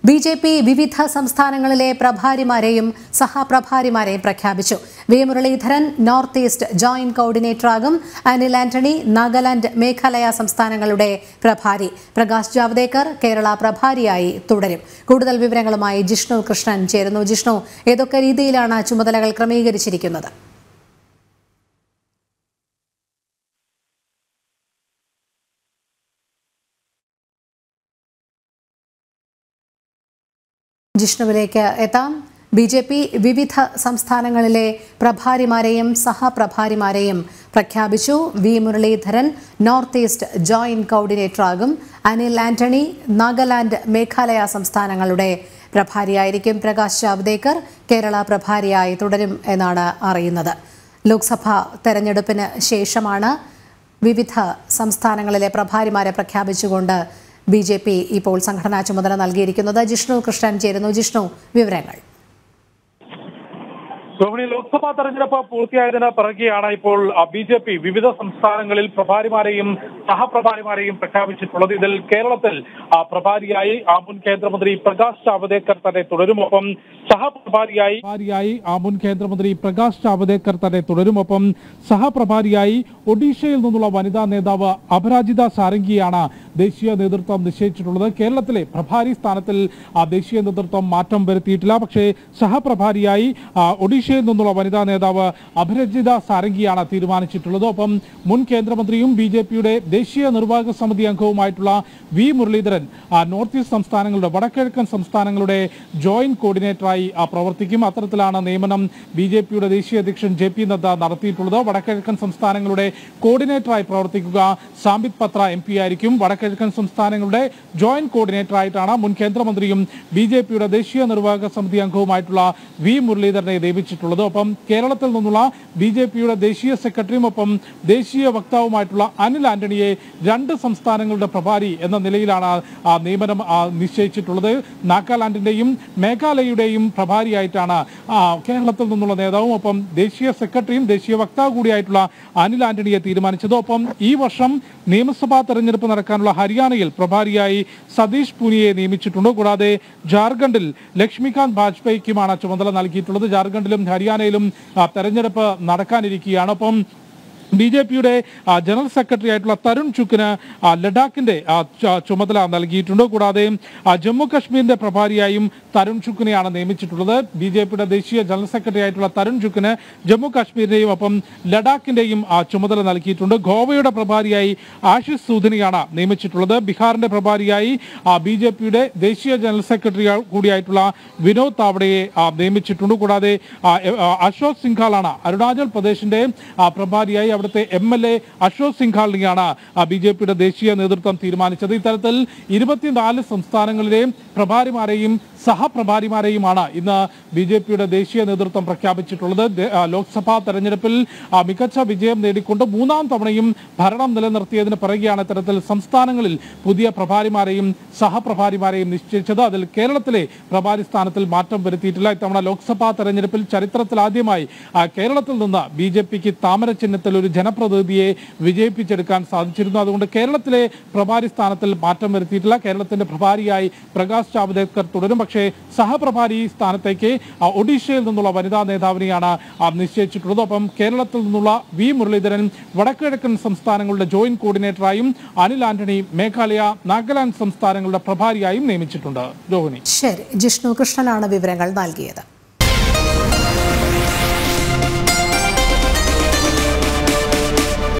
B J P വിവിധ സംസ്ഥാനങ്ങളിലെ പ്രഭാരിമാരെയും സഹപ്രഭാരിമാരെയും പ്രഖ്യാപിച്ചു V Muraleedharan north east joint കോർഡിനേറ്ററാകും അനിൽ ആന്റണി നാഗാലാൻഡ് മേഘാലയ സംസ്ഥാനങ്ങളുടെ പ്രഭാരി പ്രകാശ് ജാവ്ദേക്കർ കേരള പ്രഭാരിയായി തുടരും കൂടുതൽ വിവരങ്ങളുമായി ജിഷ്ണു കൃഷ്ണൻ ചേരുന്നു ജിഷ്ണു ഏതൊക്കെ രീതിയിലാണ് ചുമതലകൾ ക്രമീകരിച്ചിരിക്കുന്നത് ജിഷ്ണുവിലേക്ക് എത്താം ബി ജെ പി വിവിധ സംസ്ഥാനങ്ങളിലെ പ്രഭാരിമാരെയും സഹപ്രഭാരിമാരെയും പ്രഖ്യാപിച്ചു V Muraleedharan north east joint കോർഡിനേറ്ററാകും അനിൽ ആന്റണി നാഗാലാൻഡ് മേഘാലയ സംസ്ഥാനങ്ങളുടെ പ്രഭാരിയായിരിക്കും പ്രകാശ് ജാവ്ദേക്കർ കേരള പ്രഭാരിയായി തുടരും എന്നാണ് അറിയുന്നത് ലോക്സഭാ തെരഞ്ഞെടുപ്പിന് ശേഷമാണ് വിവിധ സംസ്ഥാനങ്ങളിലെ പ്രഭാരിമാരെ പ്രഖ്യാപിച്ചുകൊണ്ട് ബി ജെ പി ഇപ്പോൾ സംഘടനാ ചുമതല നൽകിയിരിക്കുന്നത് ജിഷ്ണു കൃഷ്ണൻ ചേരുന്നു ജിഷ്ണു വിവരങ്ങൾ രോഹിണി ലോക്സഭാ തെരഞ്ഞെടുപ്പ് പൂർത്തിയായതിന് പിറകെയാണ് ഇപ്പോൾ ബി ജെ പി വിവിധ സംസ്ഥാനങ്ങളിൽ പ്രഭാരിമാരെയും സഹപ്രഭാരിമാരെയും പ്രഖ്യാപിച്ചിട്ടുള്ളത് ഇതിൽ കേരളത്തിൽ ആ, പ്രഭാരിയായി ആ മുൻ കേന്ദ്രമന്ത്രി പ്രകാശ് ജാവദേക്കർ തന്നെ തുടരുമൊപ്പം സഹപ്രഭാരിയായി പ്രഭാരിയായി ആ മുൻ കേന്ദ്രമന്ത്രി പ്രകാശ് ജാവദേക്കർ തന്നെ തുടരുമൊപ്പം സഹപ്രഭാരിയായി ഒഡീഷയിൽ നിന്നുള്ള വനിതാ നേതാവ് അപരാജിത സാരംഗിയാണ് ദേശീയ നേതൃത്വം നിശ്ചയിച്ചിട്ടുള്ളത് കേരളത്തിലെ പ്രഭാരി സ്ഥാനത്തിൽ ആ ദേശീയ നേതൃത്വം മാറ്റം വരുത്തിയിട്ടില്ല പക്ഷേ സഹപ്രഭാരിയായി ആ, ഒഡീഷയിൽ നിന്നുള്ള വനിതാ നേതാവ് അപരാജിത സാരംഗിയാണ് തീരുമാനിച്ചിട്ടുള്ളത് ഒപ്പം മുൻ കേന്ദ്രമന്ത്രിയും ബി ജെ പിയുടെ ദേശീയ നിർവാഹക സമിതി അംഗവുമായിട്ടുള്ള വി മുരളീധരൻ ആ, നോർത്ത് ഈസ്റ്റ് സംസ്ഥാനങ്ങളുടെ വടക്കിഴക്കൻ സംസ്ഥാനങ്ങളുടെ ജോയിന്റ് കോർഡിനേറ്ററായി ആ, പ്രവർത്തിക്കും അത്തരത്തിലാണ് നിയമനം ബി ജെ പിയുടെ ദേശീയ അധ്യക്ഷൻ ജെ പി നദ്ദ നടത്തിയിട്ടുള്ളത് വടക്കിഴക്കൻ സംസ്ഥാനങ്ങളുടെ കോർഡിനേറ്ററായി പ്രവർത്തിക്കുക സാംബിത് പത്ര എം പി ആയിരിക്കും വടക്കിഴക്കൻ സംസ്ഥാനങ്ങളുടെ ജോയിന്റ് കോർഡിനേറ്ററായിട്ടാണ് മുൻ കേന്ദ്രമന്ത്രിയും ബി ജെ പിയുടെ ദേശീയ നിർവാഹക സമിതി അംഗവുമായിട്ടുള്ള വി മുരളീധരനെ നിയമിച്ചിട്ടുള്ളത് ഒപ്പം കേരളത്തിൽ നിന്നുള്ള ബി ജെ പിയുടെ ദേശീയ സെക്രട്ടറിയും ഒപ്പം ദേശീയ വക്താവുമായിട്ടുള്ള അനിൽ ആന്റണിയെ രണ്ട് സംസ്ഥാനങ്ങളുടെ പ്രഭാരി എന്ന നിലയിലാണ് ആ നിയമനം ആ, നിശ്ചയിച്ചിട്ടുള്ളത് നാഗാലാൻഡിന്റെയും മേഘാലയയുടെയും പ്രഭാരിയായിട്ടാണ് ആ, കേരളത്തിൽ നിന്നുള്ള നേതാവും ഒപ്പം ദേശീയ സെക്രട്ടറിയും ദേശീയ വക്താവ് കൂടിയായിട്ടുള്ള അനിൽ ആന്റണിയെ തീരുമാനിച്ചത് ഒപ്പം ഈ വർഷം നിയമസഭാ തെരഞ്ഞെടുപ്പ് നടക്കാനുള്ള ഹരിയാനയിൽ പ്രഭാരിയായി സതീഷ് പൂനിയെ നിയമിച്ചിട്ടുണ്ട് കൂടാതെ ജാർഖണ്ഡിൽ ലക്ഷ്മികാന്ത് വാജ്പേയിക്കുമാണ് ചുമതല നൽകിയിട്ടുള്ളത് ജാർഖണ്ഡിലും ഹരിയാനയിലും ആ, തെരഞ്ഞെടുപ്പ് നടക്കാനിരിക്കുകയാണ് ഒപ്പം ബി ജെ പിയുടെ ജനറൽ സെക്രട്ടറി ആയിട്ടുള്ള തരുൺ ചുക്കിന് ആ, ലഡാക്കിന്റെ ആ, ച- ചുമതല നൽകിയിട്ടുണ്ട് കൂടാതെ ആ, ജമ്മു കശ്മീരിന്റെ പ്രഭാരിയായും തരുൺ ചുക്കിനെയാണ് നിയമിച്ചിട്ടുള്ളത് ബി ജെ പിയുടെ ദേശീയ ജനറൽ സെക്രട്ടറി ആയിട്ടുള്ള തരുൺ ചുക്കിന് ജമ്മു കാശ്മീരിന്റെയും ഒപ്പം ലഡാക്കിന്റെയും ആ, ചുമതല നൽകിയിട്ടുണ്ട് ഗോവയുടെ പ്രഭാരിയായി ആശിഷ് സൂദിനെയാണ് നിയമിച്ചിട്ടുള്ളത് ബീഹാറിന്റെ പ്രഭാരിയായി ബി ജെ പിയുടെ ദേശീയ ജനറൽ സെക്രട്ടറി കൂടിയായിട്ടുള്ള വിനോദ് താവഡയെ ആ, നിയമിച്ചിട്ടുണ്ട് കൂടാതെ ആ, എ- ആ, അശോക് സിംഘാളാണ് അരുണാചൽ പ്രദേശിന്റെ ആ, പ്രഭാരിയായി അവിടുത്തെ എം എൽ എ അശോക് സിംഘാളിനെയാണ് ബി ജെ പിയുടെ ദേശീയ നേതൃത്വം തീരുമാനിച്ചത് ഇത്തരത്തിൽ ഇരുപത്തിനാല് സംസ്ഥാനങ്ങളിലെയും പ്രഭാരിമാരെയും സഹപ്രഭാരിമാരെയുമാണ് ഇന്ന് ബി ജെ പിയുടെ ദേശീയ നേതൃത്വം പ്രഖ്യാപിച്ചിട്ടുള്ളത് ദേ- ആ, ലോക്സഭാ തെരഞ്ഞെടുപ്പിൽ ആ, മികച്ച വിജയം നേടിക്കൊണ്ട് മൂന്നാം തവണയും ഭരണം നിലനിർത്തിയതിന് പിറകെയാണ് ഇത്തരത്തിൽ സംസ്ഥാനങ്ങളിൽ പുതിയ പ്രഭാരിമാരെയും സഹപ്രഭാരിമാരെയും നിശ്ചയിച്ചത് അതിൽ കേരളത്തിലെ പ്രഭാരി സ്ഥാനത്തിൽ മാറ്റം വരുത്തിയിട്ടില്ല ഇത്തവണ ലോക്സഭാ തെരഞ്ഞെടുപ്പിൽ ചരിത്രത്തിൽ ആദ്യമായി ആ, കേരളത്തിൽ നിന്ന് ബി ജെ പിക്ക് താമര ചിഹ്നത്തിൽ ഒരു ജനപ്രതിനിധിയെ വിജയിപ്പിച്ചെടുക്കാൻ സാധിച്ചിരുന്നു അതുകൊണ്ട് കേരളത്തിലെ പ്രഭാരി സ്ഥാനത്തിൽ മാറ്റം വരുത്തിയിട്ടില്ല കേരളത്തിന്റെ പ്രഭാരിയായി പ്രകാശ് ജാവ്ദേക്കർ തുടരും പക്ഷേ സഹപ്രഭാരി സ്ഥാനത്തേക്ക് ആ, ഒഡീഷയിൽ നിന്നുള്ള വനിതാ നേതാവിനെയാണ് ആ, നിശ്ചയിച്ചിട്ടുള്ളത് ഒപ്പം കേരളത്തിൽ നിന്നുള്ള വി മുരളീധരൻ വടക്കിഴക്കൻ സംസ്ഥാനങ്ങളുടെ ജോയിന്റ് കോർഡിനേറ്ററായും അനിൽ ആന്റണി മേഘാലയ നാഗാലാൻഡ് സംസ്ഥാനങ്ങളുടെ പ്രഭാരിയായും നിയമിച്ചിട്ടുണ്ട് രോഹിണി ശരി ജിഷ്ണു കൃഷ്ണനാണ് വിവരങ്ങൾ നൽകിയത്